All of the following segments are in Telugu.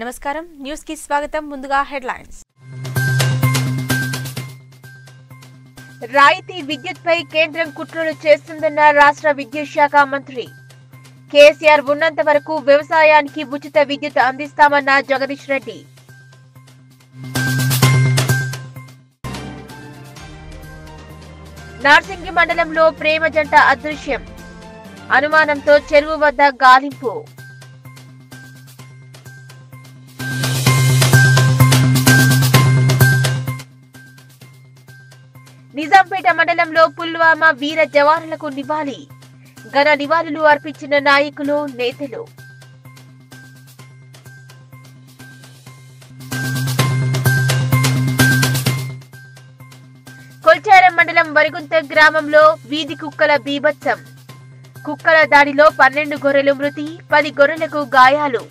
నమస్కారం న్యూస్ కి స్వాగతం ముందుగా హెడ్లైన్స్ రాయితీ విద్యుత్ పై కేంద్రం కుట్రలు చేస్తుందన్న రాష్ట్ర విద్యుత్ శాఖ మంత్రి కేసీఆర్ ఉన్నంత వరకు వ్యవసాయానికి ఉచిత విద్యుత్ అందిస్తామన్న జగదీష్ రెడ్డి నార్సింగి మండలంలో ప్రేమ జంట అదృశ్యం అనుమానంతో చెరువు వద్ద గాలింపు నిజాంపేట మండలంలో పుల్వామా వీర జవాన్లకు నివాళి ఘన నివాళులు అర్పించిన నాయకులు నేతలు కొల్చారం మండలం వరిగుంత గ్రామంలో వీధి కుక్కల బీభత్సం కుక్కల దాడిలో పన్నెండు గొర్రెలు మృతి పది గొర్రెలకు గాయాలు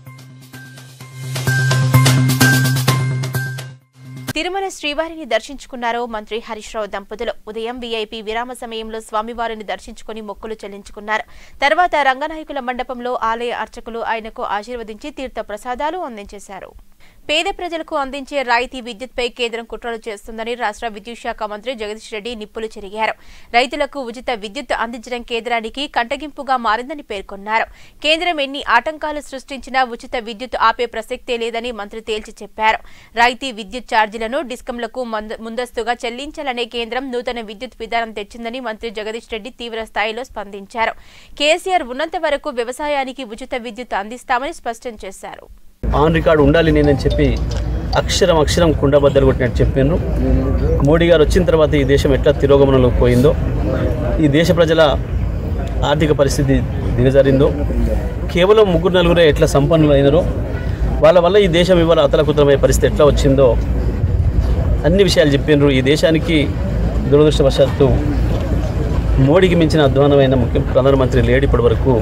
తిరుమల శ్రీవారిని దర్శించుకున్నారు మంత్రి హరీష్ రావు దంపతులు ఉదయం వీఐపీ విరామ సమయంలో స్వామివారిని దర్శించుకుని మొక్కులు చెల్లించుకున్నారు తర్వాత రంగనాయకుల మండపంలో ఆలయ అర్చకులు ఆయనకు ఆశీర్వదించి తీర్థ ప్రసాదాలు అందించేశారు పేద ప్రజలకు అందించే రాయితీ విద్యుత్పై కేంద్రం కుట్రలు చేస్తుందని రాష్ట్ర విద్యుత్ శాఖ మంత్రి జగదీష్ రెడ్డి నిప్పులు చెరిగారు రైతులకు ఉచిత విద్యుత్ అందించడం కేంద్రానికి కంటగింపుగా మారిందని పేర్కొన్నారు కేంద్రం ఎన్ని ఆటంకాలు సృష్టించినా ఉచిత విద్యుత్ ఆపే ప్రసక్తే లేదని మంత్రి తేల్చి చెప్పారు రాయితీ విద్యుత్ ఛార్జీలను డిస్కంలకు మంద- ముందస్తుగా చెల్లించాలనే కేంద్రం నూతన విద్యుత్ విధానం తెచ్చిందని మంత్రి జగదీష్ రెడ్డి తీవ్ర స్థాయిలో స్పందించారు కేసీఆర్ ఉన్నంత వరకు వ్యవసాయానికి ఉచిత విద్యుత్ అందిస్తామని స్పష్టం చేశారు ఆన్ రికార్డ్ ఉండాలి నేనని చెప్పి అక్షరం అక్షరం కుండబద్దలు కొట్టినట్టు చెప్పాను మోడీ గారు వచ్చిన తర్వాత ఈ దేశం ఎట్లా తిరోగమనంలో పోయిందో ఈ దేశ ప్రజల ఆర్థిక పరిస్థితి దిగజారిందో కేవలం ముగ్గురు నలుగురే ఎట్లా సంపన్నులు అయినారో వాళ్ళ వల్ల ఈ దేశం ఇవాళ అతలకుతలమయ్యే పరిస్థితి ఎట్లా వచ్చిందో అన్ని విషయాలు చెప్పినారు ఈ దేశానికి దురదృష్టవశాత్తు మోడీకి మించిన అధ్వానమైన ముఖ్య ప్రధానమంత్రి లేడు ఇప్పటి వరకు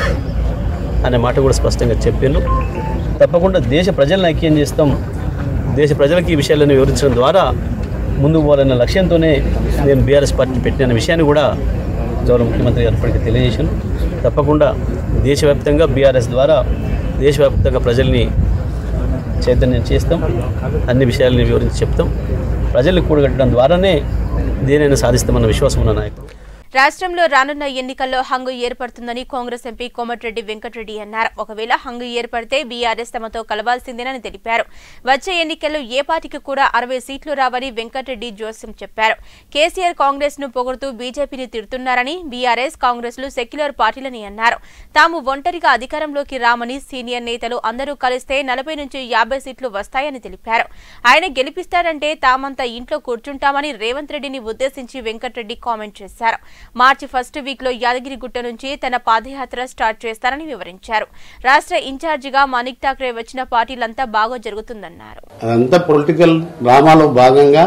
అనే మాట కూడా స్పష్టంగా చెప్పాను తప్పకుండా దేశ ప్రజలను ఐక్యం చేస్తాం దేశ ప్రజలకు ఈ విషయాలను వివరించడం ద్వారా ముందుకు పోవాలన్న లక్ష్యంతోనే నేను బీఆర్ఎస్ పార్టీ పెట్టిన విషయాన్ని కూడా గౌరవ ముఖ్యమంత్రి గారు ఇప్పటికీ తెలియజేశాను తప్పకుండా దేశవ్యాప్తంగా బీఆర్ఎస్ ద్వారా దేశవ్యాప్తంగా ప్రజల్ని చైతన్యం చేస్తాం అన్ని విషయాలని వివరించి చెప్తాం ప్రజల్ని కూడగట్టడం ద్వారానే దేనైనా సాధిస్తామన్న విశ్వాసం ఉన్న నాయకుడు రాష్ట్రంలో రానున్న ఎన్నికల్లో హంగు ఏర్పడుతుందని కాంగ్రెస్ ఎంపీ కోమటిరెడ్డి వెంకటరెడ్డి అన్నారు ఒకవేళ హంగు ఏర్పడితే బీఆర్ఎస్ తమతో కలవాల్సిందేనని తెలిపారు వచ్చే ఎన్నికల్లో ఏ పార్టీకి కూడా అరవై సీట్లు రావని వెంకటరెడ్డి జోస్యం చెప్పారు కేసీఆర్ కాంగ్రెస్ ను పొగుడుతూ బీజేపీని తిడుతున్నారని బీఆర్ఎస్ కాంగ్రెస్ లు సెక్యులర్ పార్టీలని అన్నారు తాము ఒంటరిగా అధికారంలోకి రామని సీనియర్ నేతలు అందరూ కలిస్తే నలభై నుంచి యాభై సీట్లు వస్తాయని తెలిపారు ఆయన గెలిపిస్తాడంటే తామంతా ఇంట్లో కూర్చుంటామని రేవంత్ రెడ్డిని ఉద్దేశించి వెంకటరెడ్డి కామెంట్ చేశారు మార్చి ఫస్ట్ వీక్ లో యాదగిరిగుట్ట నుంచి తన పాదయాత్ర స్టార్ట్ చేస్తారని వివరించారు రాష్ట్ర ఇన్ఛార్జిగా మాణిక్ ఠాక్రే వచ్చిన పార్టీలంతా బాగా జరుగుతుందన్నారు అదంతా పొలిటికల్ డ్రామాలో భాగంగా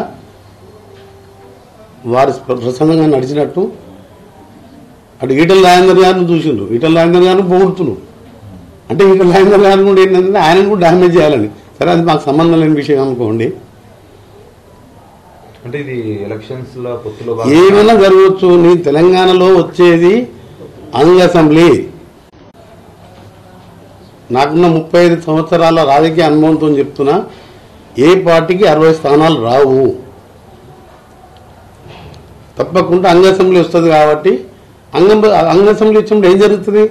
వారి ప్రసంగంగా నడిచినట్టు అటు ఈటల రాజేందర్ గారిని చూసిండ్రు ఈటల రాజేందర్ గారిని పొగుడుతున్నారు అంటే ఈటల రాజేందర్ గారిని కూడా ఏంటంటే ఆయనను కూడా డ్యామేజ్ చేయాలని సరే అది మాకు సంబంధం లేని విషయం అనుకోండి అంటే ఇది ఎలక్షన్స్ లో పొత్తులో ఏమైనా జరగవచ్చు నీ తెలంగాణలో వచ్చేది అంగ అసెంబ్లీ నాకున్న ముప్పై ఐదు సంవత్సరాల రాజకీయ అనుభవంతో చెప్తున్నా ఏ పార్టీకి అరవై స్థానాలు రావు తప్పకుండా అంగ అసెంబ్లీ వస్తుంది కాబట్టి అంగం అంగ అసెంబ్లీ వచ్చినప్పుడు ఏం జరుగుతుంది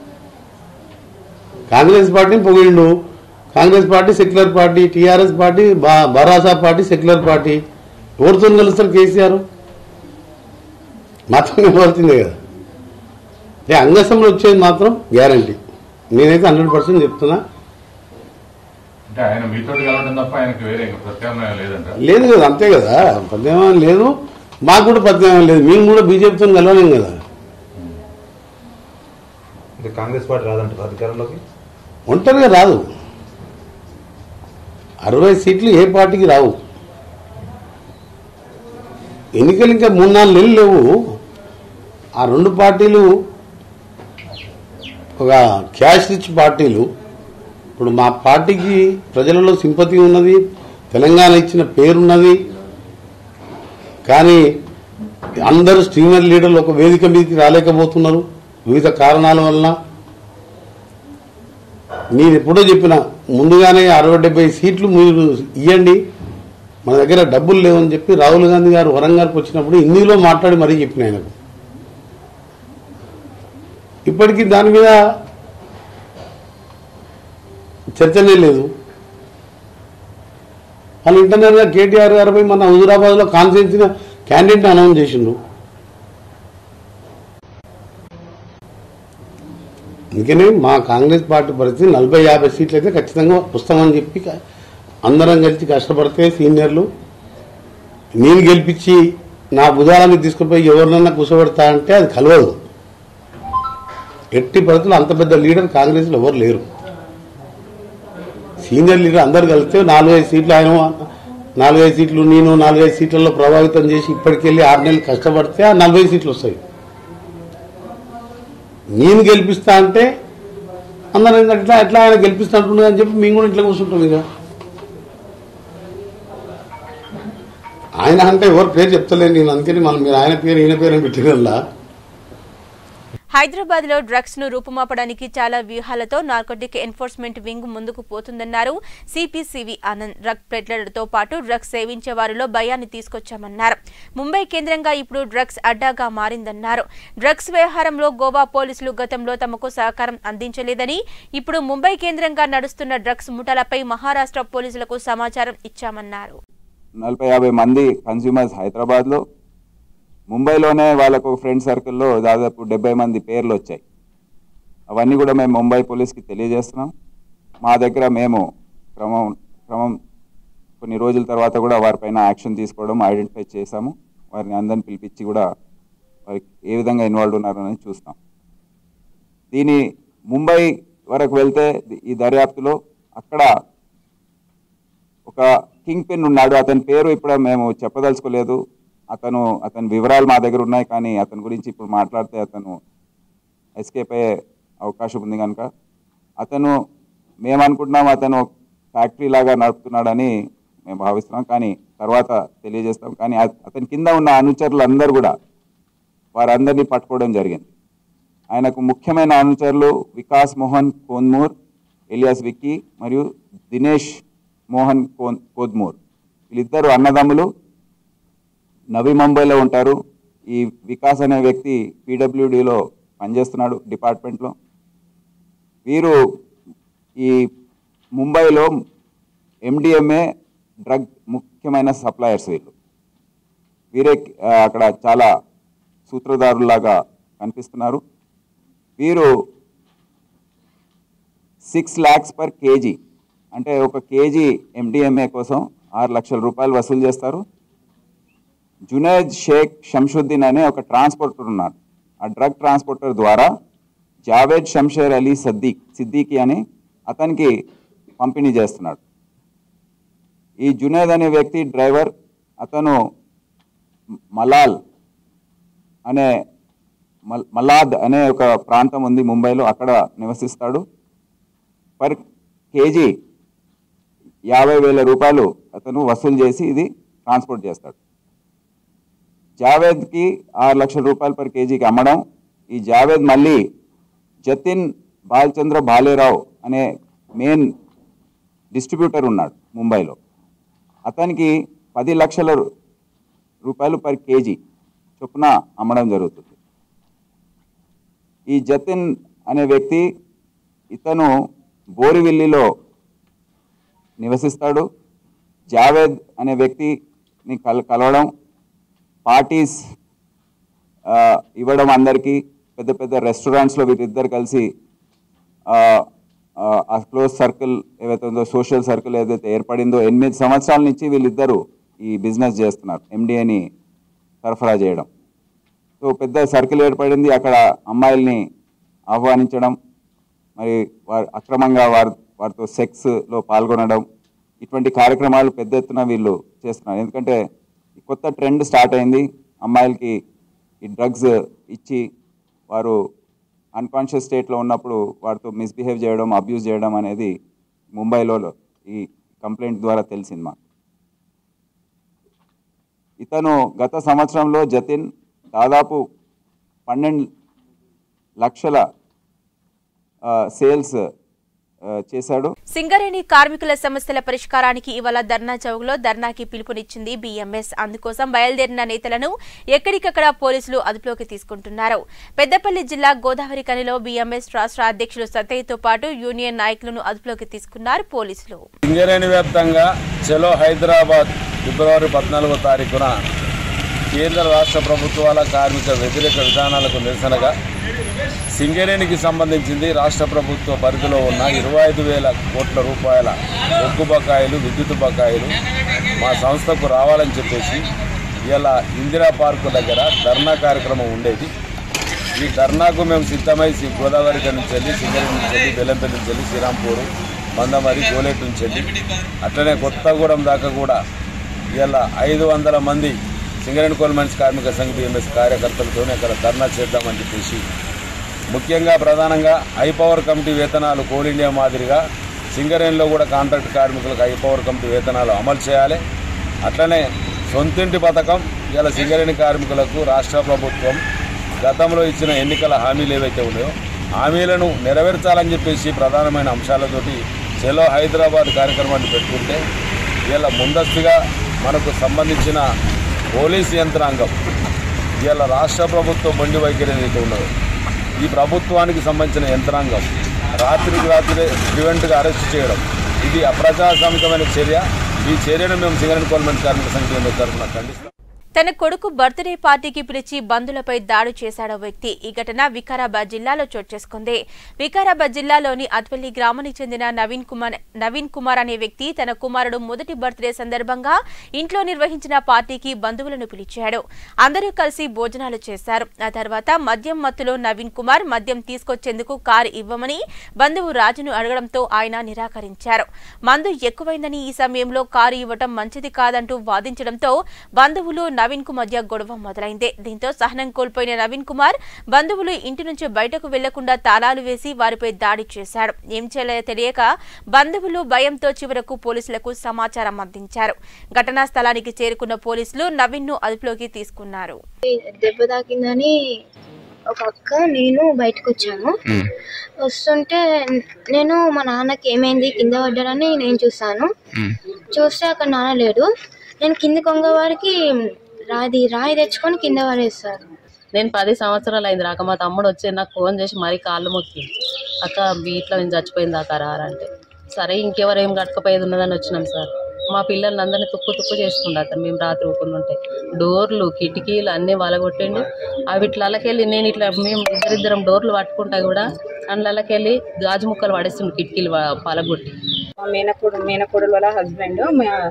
కాంగ్రెస్ పార్టీని పొగిడిండు Congress party secular party TRS party బా- భరాసా పార్టీ సెక్యులర్ పార్టీ ఎవరితో కలుస్తారు కేసీఆర్ మాత్రం కలవాల్సిందే కదా ఏ అంగసంలో వచ్చేది మాత్రం గ్యారంటీ నేనైతే హండ్రెడ్ పర్సెంట్ చెప్తున్నా అంటే ఆయన మీతో కలవడం తప్ప ఆయనకి వేరే ఇంకా ప్రత్యామ్నాయం లేదంట లేదు కదా అంతే కదా ప్రత్యామ్నాయం లేదు మాకు కూడా ప్రత్యామ్నాయం లేదు మేము కూడా బీజేపీతో కలవలేం కదా అంటే కాంగ్రెస్ పార్టీ రాదంటారు అధికారంలోకి ఒంటరిగా రాదు అరవై సీట్లు ఏ పార్టీకి రావు ఎన్నికలు ఇంకా మూడు నాలుగు నెలలు లేవు ఆ రెండు పార్టీలు ఒక క్యాష్ రిచ్ పార్టీలు ఇప్పుడు మా పార్టీకి ప్రజలలో సింపతి ఉన్నది తెలంగాణ ఇచ్చిన పేరున్నది కానీ అందరూ సీనియర్ లీడర్లు ఒక వేదిక మీదకి రాలేకపోతున్నారు వివిధ కారణాల వలన నేను ఎప్పుడో చెప్పిన ముందుగానే అరవై డెబ్బై సీట్లు మీరు ఇవ్వండి మన దగ్గర డబ్బులు లేవని చెప్పి రాహుల్ గాంధీ గారు వరంగల్కి వచ్చినప్పుడు హిందీలో మాట్లాడి మరీ చెప్పిన ఆయనకు ఇప్పటికీ దాని మీద చర్చనే లేదు వాళ్ళు ఇంటర్నల్గా కేటీఆర్ గారు పోయి మన హుజురాబాద్లో కాన్ఫరెన్స్ క్యాండిడేట్ అనౌన్స్ చేసిండు అందుకనే మా కాంగ్రెస్ పార్టీ పరిస్థితి నలభై యాభై సీట్లు అయితే ఖచ్చితంగా వస్తామని చెప్పి క- అందరం కలిసి కష్టపడితే సీనియర్లు నేను గెలిపించి నా భుజాలని తీసుకుపోయి ఎవరినన్నా కూర్చోబెడతా అంటే అది కలవదు ఎట్టి పరిస్థితులు అంత పెద్ద లీడర్ కాంగ్రెస్లో ఎవరు లేరు సీనియర్ లీడర్ అందరు కలిస్తే నాలుగైదు సీట్లు ఆయన నాలుగైదు సీట్లు నేను నాలుగైదు సీట్లలో ప్రభావితం చేసి ఇప్పటికెళ్ళి ఆరు నెలలు కష్టపడితే ఆ నలభై సీట్లు వస్తాయి నేను గెలిపిస్తా అంటే అందరూ ఏంటంటే ఇట్లా ఎట్లా ఆయన గెలిపిస్తా అంటున్నది అని చెప్పి మేము కూడా ఇట్లా కూర్చుంటాం ఇక ఆయన అంటే ఎవరు పేరు చెప్తలేను నేను అందుకని మనం మీరు ఆయన పేరు ఈయన పేరు అని పెట్టినల్లా హైదరాబాద్ లో డ్రగ్స్ ను రూపుమాపడానికి చాలా వ్యూహాలతో నార్కోటిక్ ఎన్ఫోర్స్మెంట్ వింగ్ ముందుకు పోతుందన్నారు సిపిసివి ఆనంద్ డ్రగ్ పెడ్లర్లతో పాటు డ్రగ్స్ సేవించే వారిలో భయాన్ని తీసుకొచ్చామన్నారు ముంబై కేంద్రంగా ఇప్పుడు డ్రగ్స్ అడ్డాగా మారిందన్నారు డ్రగ్స్ వ్యవహారంలో గోవా పోలీసులు గతంలో తమకు సహకారం అందించలేదని ఇప్పుడు ముంబై కేంద్రంగా నడుస్తున్న డ్రగ్స్ ముఠాలపై మహారాష్ట్ర పోలీసులకు సమాచారం ఇచ్చామన్నారు నలభై యాభై మంది కన్స్యూమర్స్ హైదరాబాద్లో ముంబైలోనే వాళ్ళకు ఫ్రెండ్ సర్కిల్లో దాదాపు డెబ్బై మంది పేర్లు వచ్చాయి అవన్నీ కూడా మేము ముంబై పోలీస్కి తెలియజేస్తున్నాం మా దగ్గర మేము క్రమం క్రమం కొన్ని రోజుల తర్వాత కూడా వారిపైన యాక్షన్ తీసుకోవడం ఐడెంటిఫై చేశాము వారిని అందరిని పిలిపించి కూడా వారికి ఏ విధంగా ఇన్వాల్వ్ ఉన్నారు అనేది చూస్తాం దీని ముంబై వరకు వెళ్తే ఈ దర్యాప్తులో అక్కడ ఒక కింగ్ పిన్ ఉన్నాడు అతని పేరు ఇప్పుడు మేము చెప్పదలుచుకోలేదు అతను అతని వివరాలు మా దగ్గర ఉన్నాయి కానీ అతని గురించి ఇప్పుడు మాట్లాడితే అతను ఎస్కేప్ అయ్యే అవకాశం ఉంది కనుక అతను మేము అనుకుంటున్నాం అతను ఫ్యాక్టరీ లాగా నడుపుతున్నాడని మేము భావిస్తున్నాం కానీ తర్వాత తెలియజేస్తాం కానీ అత- అతని కింద ఉన్న అనుచరులు అందరూ కూడా వారందరినీ పట్టుకోవడం జరిగింది ఆయనకు ముఖ్యమైన అనుచరులు వికాస్ మోహన్ కోన్మూర్ ఎలియాస్ విక్కీ మరియు దినేష్ మోహన్ కోన్ కోద్మూర్ వీళ్ళిద్దరు అన్నదమ్ములు నవీ ముంబైలో ఉంటారు ఈ వికాస్ అనే వ్యక్తి పీడబ్ల్యూడిలో పనిచేస్తున్నాడు డిపార్ట్మెంట్లో వీరు ఈ ముంబైలో ఎండిఎంఏ డ్రగ్ ముఖ్యమైన సప్లయర్స్ వీళ్ళు వీరే ఆ, అక్కడ చాలా సూత్రధారులాగా కనిపిస్తున్నారు వీరు సిక్స్ ల్యాక్స్ పర్ కేజీ అంటే ఒక కేజీ ఎండిఎంఏ కోసం ఆరు లక్షల రూపాయలు వసూలు చేస్తారు జునేద్ షేక్ షంషుద్దీన్ అనే ఒక ట్రాన్స్పోర్టర్ ఉన్నాడు ఆ డ్రగ్ ట్రాన్స్పోర్టర్ ద్వారా జావేద్ షంషేర్ అలీ సద్దీక్ సిద్దికి అని అతనికి పంపిణీ చేస్తున్నాడు ఈ జునేద్ అనే వ్యక్తి డ్రైవర్ అతను మలాల్ అనే మల్- మలాద్ అనే ఒక ప్రాంతం ఉంది ముంబైలో అక్కడ నివసిస్తాడు పర్ కేజీ యాభై వేల రూపాయలు అతను వసూలు చేసి ఇది ట్రాన్స్పోర్ట్ చేస్తాడు జావేద్కి ఆరు లక్షల రూపాయలు పర్ కేజీకి అమ్మడం ఈ జావేద్ మళ్ళీ జతిన్ బాలచంద్ర బాలేరావు అనే మెయిన్ డిస్ట్రిబ్యూటర్ ఉన్నాడు ముంబైలో అతనికి పది లక్షల రూ- రూపాయలు పర్ కేజీ చొప్పున అమ్మడం జరుగుతుంది ఈ జతిన్ అనే వ్యక్తి ఇతను బోరివిల్లిలో నివసిస్తాడు జావేద్ అనే వ్యక్తిని కల కలవడం పార్టీస్ ఆ, ఇవ్వడం అందరికీ పెద్ద పెద్ద రెస్టారెంట్స్లో వీరిద్దరు కలిసి ఆ, ఆ, ఆ క్లోజ్ సర్కిల్ ఏవైతే ఉందో సోషల్ సర్కిల్ ఏదైతే ఏర్పడిందో ఎనిమిది సంవత్సరాల నుంచి వీళ్ళిద్దరూ ఈ బిజినెస్ చేస్తున్నారు ఎండిఏని సరఫరా చేయడం సో పెద్ద సర్కిల్ ఏర్పడింది అక్కడ అమ్మాయిల్ని ఆహ్వానించడం మరి వారు అక్రమంగా వారి వారితో సెక్స్లో పాల్గొనడం ఇటువంటి కార్యక్రమాలు పెద్ద ఎత్తున వీళ్ళు చేస్తున్నారు ఎందుకంటే ఈ కొత్త ట్రెండ్ స్టార్ట్ అయింది అమ్మాయిలకి ఈ డ్రగ్స్ ఇచ్చి వారు అన్కాన్షియస్ స్టేట్లో ఉన్నప్పుడు వారితో మిస్బిహేవ్ చేయడం అబ్యూజ్ చేయడం అనేది ముంబైలో ఈ కంప్లైంట్ ద్వారా తెలిసింది మాకు ఇతను గత సంవత్సరంలో జతిన్ దాదాపు పన్నెండు లక్షల సేల్స్ ఆ, చేశాడు సింగరేణి కార్మికుల సమస్యల పరిష్కారానికి ఇవాళ ధర్నా చౌక్లో ధర్నాకి పిలుపునిచ్చింది బీఎంఎస్ అందుకోసం బయలుదేరిన నేతలను ఎక్కడికక్కడ పోలీసులు అదుపులోకి తీసుకుంటున్నారు పెద్దపల్లి జిల్లా గోదావరి కనిలో బీఎంఎస్ రాష్ట్ర అధ్యక్షులు సతయ్యతో పాటు యూనియన్ నాయకులను అదుపులోకి తీసుకున్నారు పోలీసులు సింగరేణి వ్యాప్తంగా చలో హైదరాబాద్ ఫిబ్రవరి పద్నాలుగో తారీఖున కేంద్ర రాష్ట్ర ప్రభుత్వాల కార్మిక వ్యతిరేక విధానాలకు నిరసనగా సింగరేణికి సంబంధించింది రాష్ట్ర ప్రభుత్వ పరిధిలో ఉన్న ఇరవై ఐదు వేల కోట్ల రూపాయల బొగ్గు బకాయిలు విద్యుత్ బకాయిలు మా సంస్థకు రావాలని చెప్పేసి ఇలా ఇందిరా పార్కు దగ్గర ధర్నా కార్యక్రమం ఉండేది ఈ ధర్నాకు మేము సిద్ధమై సి- గోదావరి నుంచి వెళ్ళి సింగరేణి నుంచి వెళ్ళి బెల్లంపల్లి నుంచి వెళ్ళి శ్రీరాంపూర్ మందమరి గోలేట్ నుంచి వెళ్ళి అట్లనే కొత్తగూడెం దాకా కూడా ఇలా ఐదు వందల మంది సింగరేణి కోల్ మైన్స్ కార్మిక సంఘ బిఎంఎస్ కార్యకర్తలతో అక్కడ ధర్నా చేద్దామని చెప్పేసి ముఖ్యంగా ప్రధానంగా హై పవర్ కమిటీ వేతనాలు కోల్ ఇండియా మాదిరిగా సింగరేణిలో కూడా కాంట్రాక్ట్ కార్మికులకు హై పవర్ కమిటీ వేతనాలు అమలు చేయాలి అట్లనే సొంతింటి పథకం ఇలా సింగరేణి కార్మికులకు రాష్ట్ర ప్రభుత్వం గతంలో ఇచ్చిన ఎన్నికల హామీలు ఏవైతే ఉన్నాయో హామీలను నెరవేర్చాలని చెప్పేసి ప్రధానమైన అంశాలతోటి చెలో హైదరాబాద్ కార్యక్రమాన్ని పెట్టుకుంటే ఇలా ముందస్తుగా మనకు సంబంధించిన పోలీస్ యంత్రాంగం ఇవాళ రాష్ట్ర ప్రభుత్వ బండి వైఖరి ఏదైతే ఉన్నదో ఈ ప్రభుత్వానికి సంబంధించిన యంత్రాంగం రాత్రికి రాత్రే ప్రివెంట్గా అరెస్ట్ చేయడం ఇది అప్రజాస్వామికమైన చర్య ఈ చర్యను మేము సింగరేణి గవర్నమెంట్ కార్మిక సంఘం తరఫున ఖండిస్తాం తన కొడుకు బర్త్డే పార్టీకి పిలిచి బంధులపై దాడి చేశాడో వ్యక్తి ఈ ఘటన వికారాబాద్ జిల్లాలో చోటు చేసుకుంది వికారాబాద్ జిల్లాలోని అత్వల్లి గ్రామానికి చెందిన నవీన్ కుమార్ నవీన్ కుమార్ అనే వ్యక్తి తన కుమారుడు మొదటి బర్త్డే సందర్భంగా ఇంట్లో నిర్వహించిన పార్టీకి బంధువులను పిలిచాడు అందరూ కలిసి భోజనాలు చేశారు ఆ తర్వాత మద్యం మత్తులో నవీన్ కుమార్ మద్యం తీసుకొచ్చేందుకు కారు ఇవ్వమని బంధువు రాజును అడగడంతో ఆయన నిరాకరించారు మందు ఎక్కువైందని ఈ సమయంలో కారు ఇవ్వటం మంచిది కాదంటూ వాదించడంతో బంధువులు నవీన్ కు మధ్య గొడవ మొదలైంది దీంతో సహనం కోల్పోయిన నవీన్ కుమార్ బంధువులు ఇంటి నుంచి బయటకు వెళ్లకుండా తాళాలు వేసి వారిపై దాడి చేశాడు ఏం చేయాలో తెలియక బంధువులు భయంతో చివరకు పోలీసులకు సమాచారం అందించారు ఘటనా స్థలానికి చేరుకున్న పోలీసులు నవీన్ ను అదుపులోకి తీసుకున్నారు దెబ్బ తాకిందని ఒక అక్క నేను బయటకు వచ్చాను వస్తుంటే నేను మా నాన్నకి ఏమైంది కింద పడ్డాడని నేను చూసాను చూస్తే అక్కడ నాన్న లేడు నేను కింద కొంగ వారికి రాది రాయి తెచ్చుకొని కింద పడేస్తారు నేను పది సంవత్సరాలు అయింది రాక మా తమ్ముడు వచ్చి నాకు ఫోన్ చేసి మరీ కాళ్ళు మొక్కి అక్క వీటిలో నేను చచ్చిపోయింది అక్క రారంటే సరే ఇంకెవరేం కట్టకపోయేది ఉన్నదని వచ్చినాం సార్ మా పిల్లల్ని అందరినీ తుక్కు తుక్కు చేసుకుండు అతను మేము రాత్రి ఊపుకుంటూ ఉంటే డోర్లు కిటికీలు అన్నీ వలగొట్టిండు అవి ఇట్లకెళ్ళి నేను ఇట్లా మేము ఇద్దరిద్దరం డోర్లు పట్టుకుంటా కూడా అందులోకెళ్ళి గాజు ముక్కలు పడేస్తుండు కిటికీలు వ- పలగొట్టి మా మేనకోడు మేనకోడలు వాళ్ళ హస్బెండ్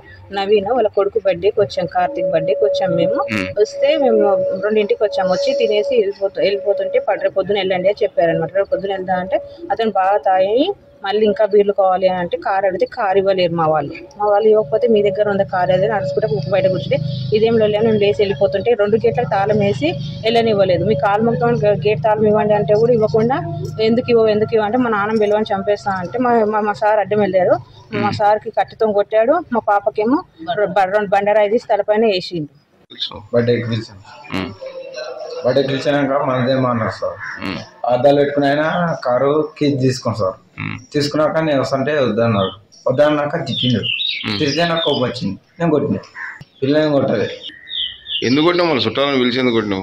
నవీన్ వాళ్ళ కొడుకు బర్త్డేకి వచ్చాం కార్తీక్ బర్త్డేకి వచ్చాం మేము వస్తే మేము రెండింటికి వచ్చాం వచ్చి తినేసి వెళ్ళిపోతూ వెళ్ళిపోతుంటే పడ్ర పొద్దున వెళ్ళండి అని చెప్పారనమాట రేపు పొద్దున వెళ్దా అంటే అతను బాగా తాగి మళ్ళీ ఇంకా బీర్లు కావాలి అని అంటే కార్ అడిగితే కార్ ఇవ్వలేరు మా వాళ్ళు మా వాళ్ళు ఇవ్వకపోతే మీ దగ్గర ఉంది కార్ అదే నడుచుకుంటే ఉప్పు బయట కూర్చుంటే ఇదేం లేదు మేము లేచి వెళ్ళిపోతుంటే రెండు గేట్లకు తాళం వేసి వెళ్ళనివ్వలేదు మీ కాలు మొత్తం గేట్ తాళం ఇవ్వండి అంటే కూడా ఇవ్వకుండా ఎందుకు ఇవ్వవు ఎందుకు ఇవ్వ అంటే మా నాన్న పిలవని చంపేస్తా అంటే మా మా- మా సార్ అడ్డం వెళ్ళారు మా సార్కి కత్తితో కొట్టాడు మా పాపకేమో బ- రెండు బండరాయి తీసి తలపైన వేసిండు బర్త్డేకి పిలిచాను బర్త్డేకి పిలిచాక మనదేమో అన్నారు సార్ అద్దాలు పెట్టుకుని ఆయన కారు కీ తీసుకుని సార్ తీసుకున్నాక నేను వస్తుంటే వద్దన్నారు వద్దన్నాక తిట్టిండు తిరిగితే నాకు కోపం వచ్చింది నేను కొట్టిన పిల్లని కొట్టలేదు ఎందుకు కొట్టినావు మన చుట్టాలను పిలిచి ఎందుకు కొట్టినావు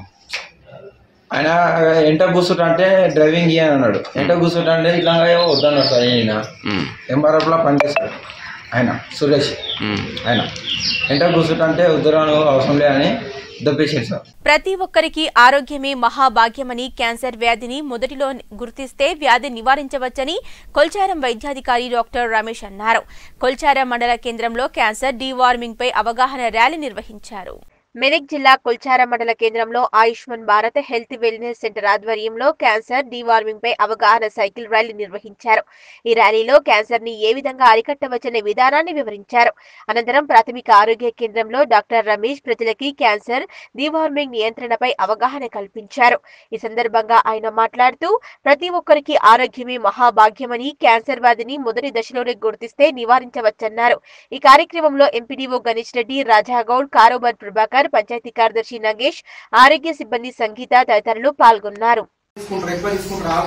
ఆయన ఎంట కూర్చుంటా అంటే డ్రైవింగ్ ఇయ్యని అన్నాడు ఎంట కూర్చుంటా అంటే ఇట్లా ఏమో వద్దన్నాడు సార్ ఈయన ఎంఆర్ఎఫ్లో పనిచేస్తాడు ఆయన సురేష్ ఆయన ఎంట కూర్చుంటా అంటే వద్దురాను అవసరం లేదని దొబ్బేసాడు సార్ ప్రతి ఒక్కరికి ఆరోగ్యమే మహాభాగ్యమని క్యాన్సర్ వ్యాధిని మొదటిలో గుర్తిస్తే వ్యాధి నివారించవచ్చని కొల్చారం వైద్యాధికారి డాక్టర్ రమేష్ అన్నారు కొల్చారం మండల కేంద్రంలో క్యాన్సర్ డీవార్మింగ్ పై అవగాహన ర్యాలీ నిర్వహించారు మెదక్ జిల్లా కొల్చారం మండల కేంద్రంలో Ayushman Bharat health wellness centre ఆధ్వర్యంలో క్యాన్సర్ డీవార్మింగ్ పై అవగాహన సైకిల్ ర్యాలీ నిర్వహించారు ఈ ర్యాలీలో క్యాన్సర్ ని ఏ విధంగా అరికట్టవచ్చనే విధానాన్ని వివరించారు అనంతరం ప్రాథమిక ఆరోగ్య కేంద్రంలో డాక్టర్ రమేష్ ప్రజలకి క్యాన్సర్ డీవార్మింగ్ నియంత్రణపై అవగాహన కల్పించారు ఈ సందర్భంగా ఆయన మాట్లాడుతూ ప్రతి ఒక్కరికి ఆరోగ్యమే మహాభాగ్యమని క్యాన్సర్ వ్యాధిని మొదటి దశలోనే గుర్తిస్తే నివారించవచ్చన్నారు ఈ కార్యక్రమంలో ఎంపీడీఓ గణేష్ రెడ్డి రాజాగౌడ్ కారోబార్ ప్రభాకర్ పంచాయతీ కార్యదర్శి నాగేష్ ఆరోగ్య సిబ్బంది సంగీత తదితరులు పాల్గొన్నారు తీసుకుంటారు ఎక్కువ తీసుకుంటారు ఆల్కహాల్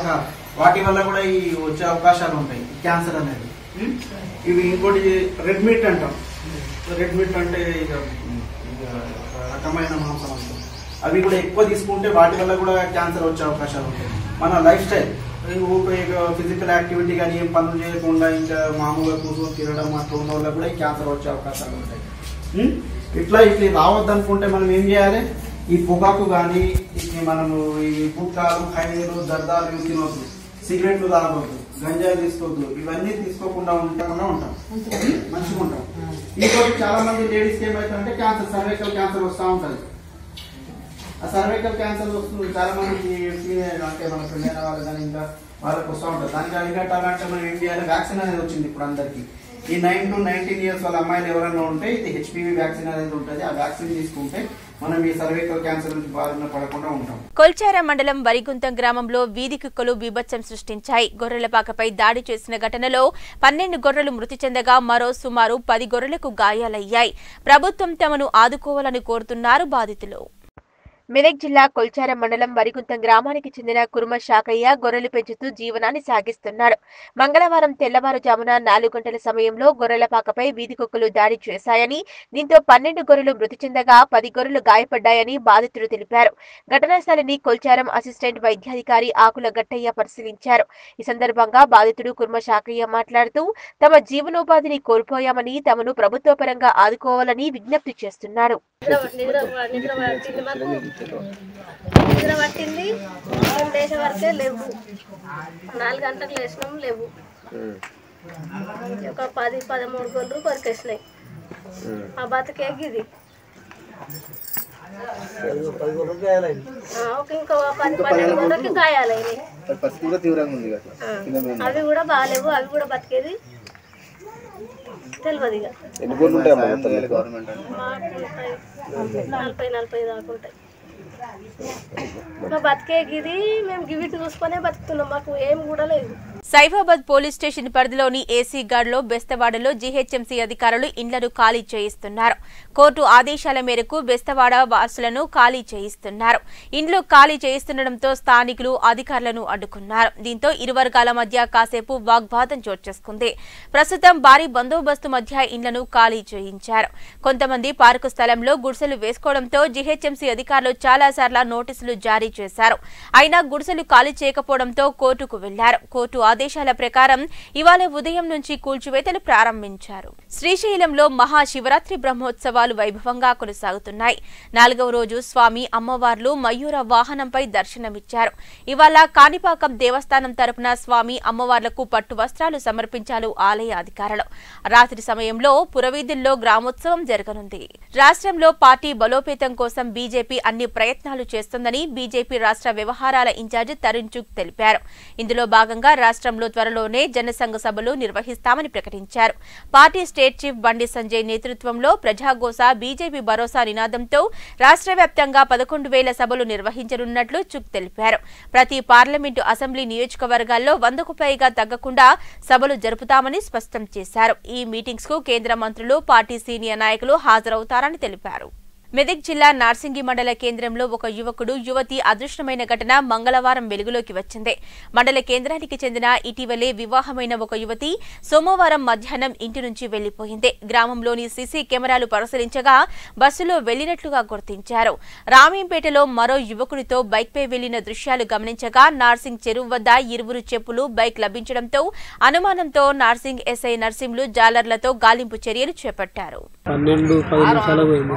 వాటి వల్ల కూడా ఈ వచ్చే అవకాశాలు ఉంటాయి క్యాన్సర్ అనేది ఉం? ఇవి ఇంకోటి రెడ్ మీట్ అంటాం రెడ్ మీట్ అంటే ఇక ఇక రకమైన మాంసం అంటాం అవి కూడా ఎక్కువ తీసుకుంటే వాటి వల్ల కూడా క్యాన్సర్ వచ్చే అవకాశాలు ఉంటాయి మన లైఫ్ స్టైల్ ఫిజికల్ యాక్టివిటీ కానీ ఏం పనులు చేయకుండా ఇంకా మామూలుగా కూర్చొని తినడం అట్లా ఉన్న వల్ల కూడా ఈ క్యాన్సర్ వచ్చే అవకాశాలు ఉంటాయి ఉం? ఇట్లా ఇట్లా రావద్దు అనుకుంటే మనం ఏం చేయాలి ఈ పొగాకు కానీ మనము ఈ పుట్కాలు ఖైనీలు దర్దాలు ఇవి తినవద్దు సిగరెట్లు తాగవద్దు గంజాయి తీసుకోవద్దు ఇవన్నీ తీసుకోకుండా ఉండకుండా ఉంటాం మంచిగా ఉంటాం ఇంకోటి చాలా మంది లేడీస్కి ఏమైతుందంటే క్యాన్సర్ సర్వైకల్ క్యాన్సర్ వస్తూ ఉంటుంది ఆ సర్వైకల్ క్యాన్సర్ వస్తుంది చాలా మందికి female అంటే మన పెళ్ళైన వాళ్ళు కానీ ఇంకా వాళ్ళకి వస్తూ ఉంటుంది దానికి అరికట్టాలంటే మనం ఏం చేయాలి వ్యాక్సిన్ అనేది వచ్చింది ఇప్పుడు అందరికి ఈ నైన్ టు నైన్టీన్ ఇయర్స్ వాళ్ళ అమ్మాయిలు ఎవరైనా ఉంటే ఇది హెచ్పివి వ్యాక్సిన్ అనేది ఉంటుంది ఆ వ్యాక్సిన్ తీసుకుంటే మనం ఈ సర్వైకల్ క్యాన్సర్ నుంచి బారిన పడకుండా ఉంటాం కొల్చార మండలం వరిగుంతం గ్రామంలో వీధి కుక్కలు బీభత్సం సృష్టించాయి గొర్రెలపాకపై దాడి చేసిన ఘటనలో పన్నెండు గొర్రెలు మృతి చెందగా మరో సుమారు పది గొర్రెలకు గాయాలయ్యాయి ప్రభుత్వం తమను ఆదుకోవాలని కోరుతున్నారు బాధితులు మెదక్ జిల్లా కొల్చార మండలం వరిగుంతం గ్రామానికి చెందిన కురుమ శాకయ్య గొర్రెలు పెంచుతూ జీవనాన్ని సాగిస్తున్నాడు మంగళవారం తెల్లవారుజామున నాలుగు గంటల సమయంలో గొర్రెలపాకపై వీధి కుక్కలు దాడి చేశాయని దీంతో పన్నెండు గొర్రెలు మృతి చెందగా పది గొర్రెలు గాయపడ్డాయని బాధితులు తెలిపారు ఘటనా స్థలిని కొల్చారం అసిస్టెంట్ వైద్యాధికారి ఆకుల గట్టయ్య పరిశీలించారు ఈ సందర్భంగా బాధితుడు కుర్మ శాకయ్య మాట్లాడుతూ తమ జీవనోపాధిని కోల్పోయామని తమను ప్రభుత్వ పరంగా ఆదుకోవాలని విజ్ఞప్తి చేస్తున్నాడు నిద్ర నిద్ర పట్టింది మాకు నిద్ర పట్టింది మేము లేచే వరకే లేవు నాలుగు గంటలకు లేచినాం లేవు ఒక పది పదమూడు గొర్రెలు కొరికేసినాయి ఆ బతికే ఇది ఆ, ఒక ఇంకో పది పన్నెండు గొర్రెలకి గాయాలైనాయి పరిస్థితి కూడా తీవ్రంగా ఉంది కదా ఆ, కింద మీద అవి కూడా బాగాలేవు అవి కూడా బతికేది తెలియదు ఇక ఎన్ని గోళ్ళు ఉంటాయమ్మా మొత్తం గవర్నమెంట్ మాకు ఉంటాయి. నలభై నలభై దాకా ఉంటాయి మా బతికే గిది మేము గివిటి చూసుకొనే బతుకుతున్నాం మాకు ఏం కూడా లేదు సైఫాబాద్ పోలీస్ స్టేషన్ పరిధిలోని ఏసీ గార్డులో బెస్తవాడలో జీహెచ్ఎంసీ అధికారులు ఇండ్లను ఖాళీ చేయిస్తున్నారు కోర్టు ఆదేశాల మేరకు బెస్తవాడ వాసులను ఖాళీ చేయిస్తున్నారు ఇండ్లు ఖాళీ చేయిస్తుండటంతో స్థానికులు అధికారులను అడ్డుకున్నారు దీంతో ఇరు వర్గాల మధ్య కాసేపు వాగ్వాదం చోటు చేసుకుంది ప్రస్తుతం భారీ బందోబస్తు మధ్య ఇండ్లను ఖాళీ చేయించారు కొంతమంది పార్కు స్థలంలో గుడిసెలు వేసుకోవడంతో జీహెచ్ఎంసీ అధికారులు చాలాసార్లు నోటీసులు జారీ చేశారు అయినా గుడిసెలు ఖాళీ చేయకపోవడంతో కోర్టుకు వెళ్లారు కోర్టు ఆదేశాల ప్రకారం ఇవాళ ఉదయం నుంచి కూల్చివేతలు ప్రారంభించారు శ్రీశైలంలో మహాశివరాత్రి బ్రహ్మోత్సవాలు వైభవంగా కొనసాగుతున్నాయి నాలుగవ రోజు స్వామి అమ్మవార్లు మయూర వాహనంపై దర్శనమిచ్చారు ఇవాళ కాణిపాకం దేవస్థానం తరపున స్వామి అమ్మవార్లకు పట్టు వస్త్రాలు సమర్పించారు ఆలయ అధికారులు రాత్రి సమయంలో పురవీధుల్లో గ్రామోత్సవం జరగనుంది రాష్ట్రంలో పార్టీ బలోపేతం కోసం బీజేపీ అన్ని ప్రయత్నాలు చేస్తోందని బీజేపీ రాష్ట్ర వ్యవహారాల ఇన్ఛార్జి తరుణ్ చుక్ తెలిపారు ఇందులో భాగంగా రాష్ట్రంలో త్వరలోనే జనసంఘ సభలు నిర్వహిస్తామని ప్రకటించారు పార్టీ స్టేట్ చీఫ్ బండి సంజయ్ నేతృత్వంలో ప్రజాగోస బీజేపీ భరోసా నినాదంతో రాష్ట్ర వ్యాప్తంగా పదకొండు వేల సభలు నిర్వహించనున్నట్లు చుక్ తెలిపారు ప్రతి పార్లమెంటు అసెంబ్లీ నియోజకవర్గాల్లో వందకు పైగా తగ్గకుండా సభలు జరుపుతామని స్పష్టం చేశారు ఈ మీటింగ్స్ కు కేంద్ర మంత్రులు పార్టీ సీనియర్ నాయకులు హాజరవుతారని తెలిపారు మెదక్ జిల్లా నార్సింగి మండల కేంద్రంలో ఒక యువకుడు యువతి అదృష్టమైన ఘటన మంగళవారం వెలుగులోకి వచ్చింది మండల కేంద్రానికి చెందిన ఇటీవలే వివాహమైన ఒక యువతి సోమవారం మధ్యాహ్నం ఇంటి నుంచి వెళ్లిపోయింది గ్రామంలోని సీసీ కెమెరాలు పరిశీలించగా బస్సులో వెళ్లినట్లుగా గుర్తించారు రామీంపేటలో మరో యువకుడితో బైక్పై వెళ్లిన దృశ్యాలు గమనించగా నార్సింగ్ చెరువు వద్ద ఇరువురు చెప్పులు బైక్ లభించడంతో అనుమానంతో నార్సింగ్ ఎస్ఐ నర్సింలు జాలర్లతో గాలింపు చర్యలు చేపట్టారు పన్నెండు పది నిమిషాలు పోయింది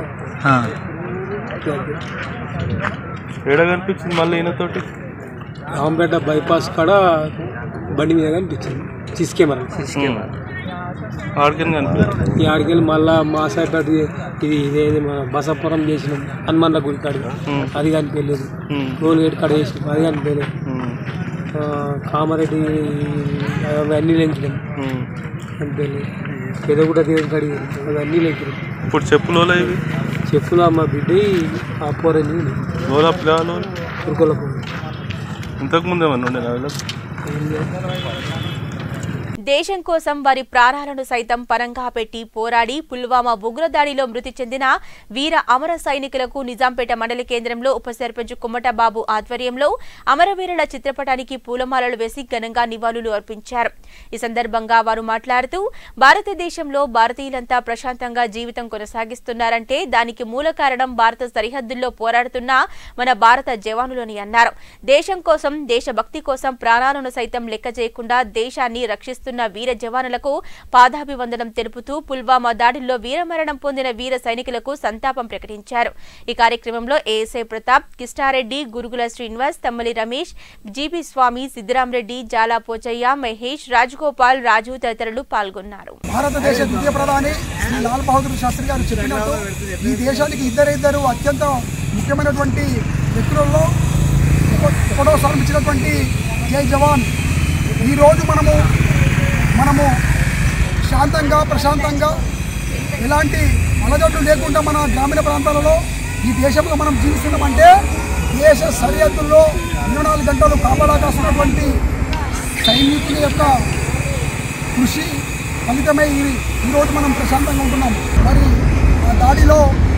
ఏడ కనిపించింది మళ్ళీ ఈయనతోటి రాంపేట బైపాస్ కాడ బండి మీద కనిపించింది సిసి కెమెరా ఆడికని కనిపించింది ఈ ఆడికెళ్ళి మళ్ళా మా సైడ్ అటు ఇది ఇదేది మన బసపురం చేసినాం హనుమాన్ల గుడి కాడ అది కనిపించలేదు రోల్ గేట్ కాడ చేసినాం అది కనిపించలేదు ఆ, కామారెడ్డి అవన్నీ లెంకినాం కనిపించలేదు పెదగుడ దేవుని కాడికి వెళ్ళాం. అవన్నీ లెంకినాం ఇప్పుడు చెప్పులోలే ఇవి చెప్పులు మా బిడ్డ ఆ పోరని లోలా పిల్లలు ఉరుకొలకు ఇంతకు ముందు ఏమన్నా ఉండే నా వీళ్ళకి? దేశం కోసం వారి ప్రాణాలను సైతం పరంగా పెట్టి పోరాడి పుల్వామా ఉగ్రదాడిలో మృతి చెందిన వీర అమర సైనికులకు నిజాంపేట మండల కేంద్రంలో ఉప సర్పంచ్ కుమ్మటబాబు ఆధ్వర్యంలో అమరవీరుల చిత్రపటానికి పూలమాలలు వేసి ఘనంగా నివాళులు అర్పించారు ఈ సందర్భంగా వారు మాట్లాడుతూ భారతదేశంలో భారతీయులంతా ప్రశాంతంగా జీవితం కొనసాగిస్తున్నారంటే దానికి మూల కారణం భారత సరిహద్దుల్లో పోరాడుతున్న మన భారత జవానులని అన్నారు దేశం కోసం దేశభక్తి కోసం ప్రాణాలను సైతం లెక్క చేయకుండా దేశాన్ని రక్షిస్తున్న వీర జవానులకు పాదాభివందనం తెలుపుతూ పుల్వామా దాడుల్లో వీరమరణం పొందిన వీర సైనికులకు సంతాపం ప్రకటించారు ఈ కార్యక్రమంలో ఏఎస్ఐ ప్రతాప్ కిష్టారెడ్డి గురుగుల శ్రీనివాస్ తమ్మలి రమేష్ జీబీ స్వామి సిద్దిరామరెడ్డి జాలా పోచయ్య మహేష్ రాజగోపాల్ రాజు తదితరులు పాల్గొన్నారు భారతదేశ ద్వితీయ ప్రధాని శ్రీ లాల్ బహదూర్ శాస్త్రి గారు చెప్పినట్టు ఈ దేశానికి ఇద్దరిద్దరు అత్యంత ముఖ్యమైనటువంటి వ్యక్తులలో ఒక- ఒకటో స్థానం ఇచ్చినటువంటి జై జవాన్ ఈరోజు మనము మనము శాంతంగా ప్రశాంతంగా ఎలాంటి అలజడులు లేకుండా మన గ్రామీణ ప్రాంతాలలో ఈ దేశంలో మనం జీవిస్తున్నామంటే దేశ సరిహద్దుల్లో ఇరవై నాలుగు గంటలు కాపలా కాస్తున్నటువంటి సైనికుల యొక్క కృషి ఫలితమే ఈ ఈరోజు మనం ప్రశాంతంగా ఉంటున్నాం మరి ఆ దాడిలో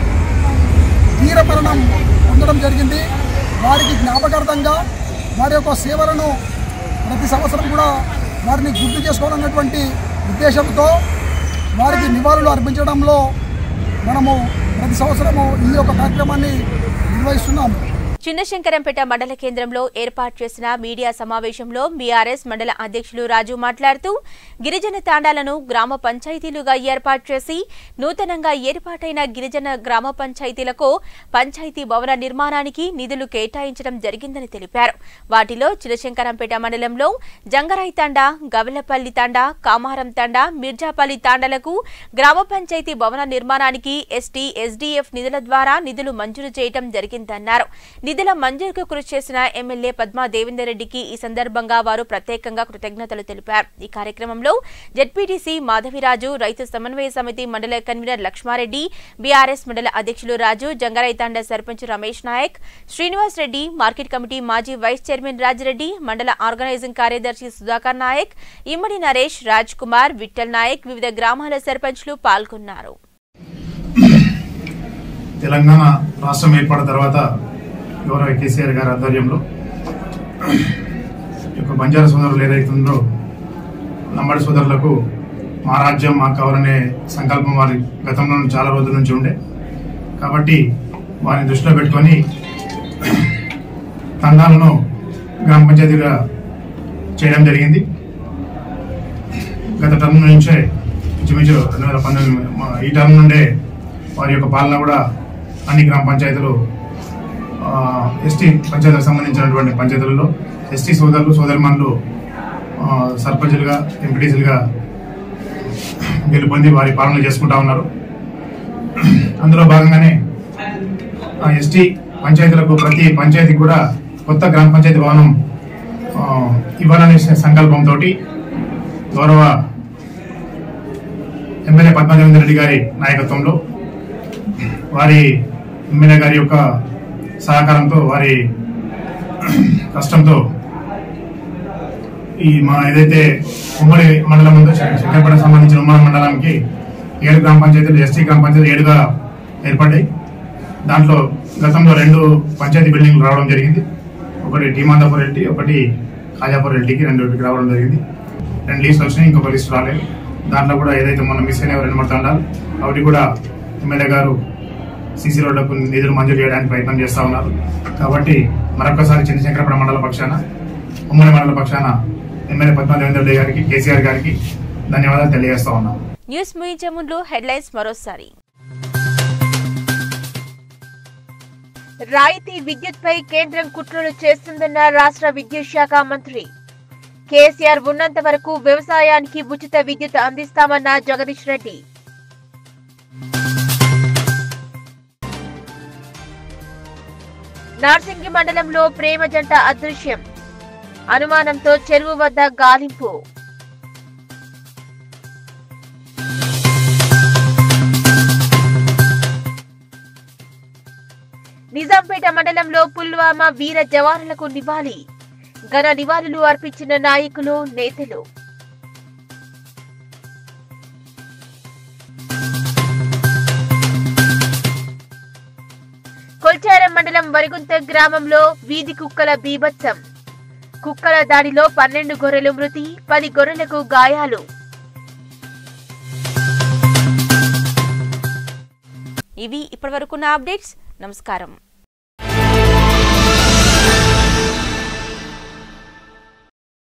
వీరమరణం పొందడం జరిగింది వారికి జ్ఞాపకార్థంగా వారి యొక్క సేవలను ప్రతి సంవత్సరం కూడా వారిని గుర్తు చేసుకోవాలన్నటువంటి ఉద్దేశంతో వారికి నివాళులు అర్పించడంలో మనము ప్రతి సంవత్సరము ఈ యొక్క కార్యక్రమాన్ని నిర్వహిస్తున్నాము చిన్నశంకరంపేట మండల కేంద్రంలో ఏర్పాటు చేసిన మీడియా సమావేశంలో బీఆర్ఎస్ మండల అధ్యక్షులు రాజు మాట్లాడుతూ గిరిజన తాండాలను గ్రామ పంచాయతీలుగా ఏర్పాటు చేసి నూతనంగా ఏర్పాటైన గిరిజన గ్రామ పంచాయతీలకు పంచాయతీ భవన నిర్మాణానికి నిధులు కేటాయించడం జరిగిందని తెలిపారు వాటిలో చిన్నశంకరంపేట మండలంలో జంగరాయి తాండా గవలపల్లి తాండా కామారం తాండా మిర్జాపల్లి తాండాలకు గ్రామ పంచాయతీ భవన నిర్మాణానికి ఎస్టీ ఎస్డీఎఫ్ నిధుల ద్వారా నిధులు మంజూరు చేయడం జరిగిందన్నారు నిధుల మంజూరుకు కృషి చేసిన ఎమ్మెల్యే పద్మా దేవేందర్ రెడ్డికి ఈ సందర్భంగా వారు ప్రత్యేకంగా కృతజ్ఞతలు తెలిపారు ఈ కార్యక్రమంలో జడ్పీటీసీ మాధవిరాజు రైతు సమన్వయ సమితి మండల కన్వీనర్ లక్ష్మారెడ్డి బీఆర్ఎస్ మండల అధ్యక్షులు రాజు జంగారైతాండ సర్పంచ్ రమేష్ నాయక్ శ్రీనివాస్ రెడ్డి మార్కెట్ కమిటీ మాజీ వైస్ చైర్మన్ రాజిరెడ్డి మండల ఆర్గనైజింగ్ కార్యదర్శి సుధాకర్ నాయక్ ఇమ్మడి నరేష్ రాజ్ కుమార్ విఠల్ నాయక్ వివిధ గ్రామాల సర్పంచ్లు పాల్గొన్నారు తెలంగాణ రాష్ట్రం ఏర్పడిన తర్వాత గౌరవ కేసీఆర్ గారి ఆధ్వర్యంలో ఈ యొక్క బంజారా సోదరులు ఏదైతుందో లంబడి సోదరులకు మా రాజ్యం మా కావాలనే సంకల్పం వారి గతంలో చాలా రోజుల నుంచి ఉండే కాబట్టి వారిని దృష్టిలో పెట్టుకొని తండాలను గ్రామ పంచాయతీగా చేయడం జరిగింది గత టర్మ్ నుంచే ఇంచుమించు రెండు వేల పంతొమ్మిది మా- ఈ టర్మ్ నుండే వారి యొక్క పాలన కూడా అన్ని గ్రామ పంచాయతీలు ఆ, ఎస్టీ పంచాయతీలకు సంబంధించినటువంటి పంచాయతీలలో ఎస్టీ సోదరులు సోదరిమణులు ఆ, సర్పంచులుగా ఎంపీటీసీలుగా గెలుపొంది వారి పాలన చేసుకుంటా ఉన్నారు అందులో భాగంగానే ఆ ఎస్టీ పంచాయతీలకు ప్రతి పంచాయతీకి కూడా కొత్త గ్రామ పంచాయతీ భవనం ఆ, ఇవ్వాలనే సంకల్పంతో గౌరవ ఎమ్మెల్యే పద్మదేవేంద్ర రెడ్డి గారి నాయకత్వంలో వారి ఎమ్మెల్యే గారి యొక్క సహకారంతో వారి కష్టంతో ఈ మా ఏదైతే ఉమ్మడి మండలం ఉందో శం- శంకరపేట సంబంధించిన ఉమ్మడి మండలానికి ఏడు గ్రామ పంచాయతీలు ఎస్టీ గ్రామ పంచాయతీలు ఏడుగా ఏర్పడ్డాయి దాంట్లో గతంలో రెండు పంచాయతీ బిల్డింగ్లు రావడం జరిగింది ఒకటి టీమాందాపూర్ ఎల్టీ ఒకటి ఖాజాపూర్ ఎల్టీకి రెండు రావడం జరిగింది రెండు లిస్టులు వచ్చినాయి ఇంకొక లిస్ట్ రాలేదు దాంట్లో కూడా ఏదైతే మొన్న మిస్ అయిన రెండు మూడు తండాలు అవి కూడా ఎమ్మెల్యే గారు సీసీ రోడ్లకు నిధులు మంజూరు చేయడానికి ప్రయత్నం చేస్తా ఉన్నారు కాబట్టి మరొకసారి చంద్రశంకరపడ మండల పక్షాన ఉమ్మడి మండల పక్షాన ఎమ్మెల్యే పద్మాదేవేంద్ర రెడ్డి గారికి కేసీఆర్ గారికి ధన్యవాదాలు తెలియజేస్తా ఉన్నాను న్యూస్ ముగించే ముందు హెడ్లైన్స్ మరోసారి రాయితీ విద్యుత్పై కేంద్రం కుట్రలు చేస్తుందన్న రాష్ట్ర విద్యుత్ శాఖ మంత్రి కేసీఆర్ ఉన్నంత వరకు వ్యవసాయానికి ఉచిత విద్యుత్ అందిస్తామన్న జగదీష్ రెడ్డి నార్సింగి మండలంలో ప్రేమ జంట అదృశ్యం అనుమానంతో చెరువు వద్ద గాలింపు నిజాంపేట మండలంలో పుల్వామా వీర జవానులకు నివాళి ఘన నివాళులు అర్పించిన నాయకులు నేతలు మరిగుంత గ్రామంలో వీధి కుక్కల బీభత్సం కుక్కల దాడిలో పన్నెండు గొర్రెలు మృతి పది గొర్రెలకు గాయాలు ఇవి ఇప్పటివరకున్న అప్డేట్స్ నమస్కారం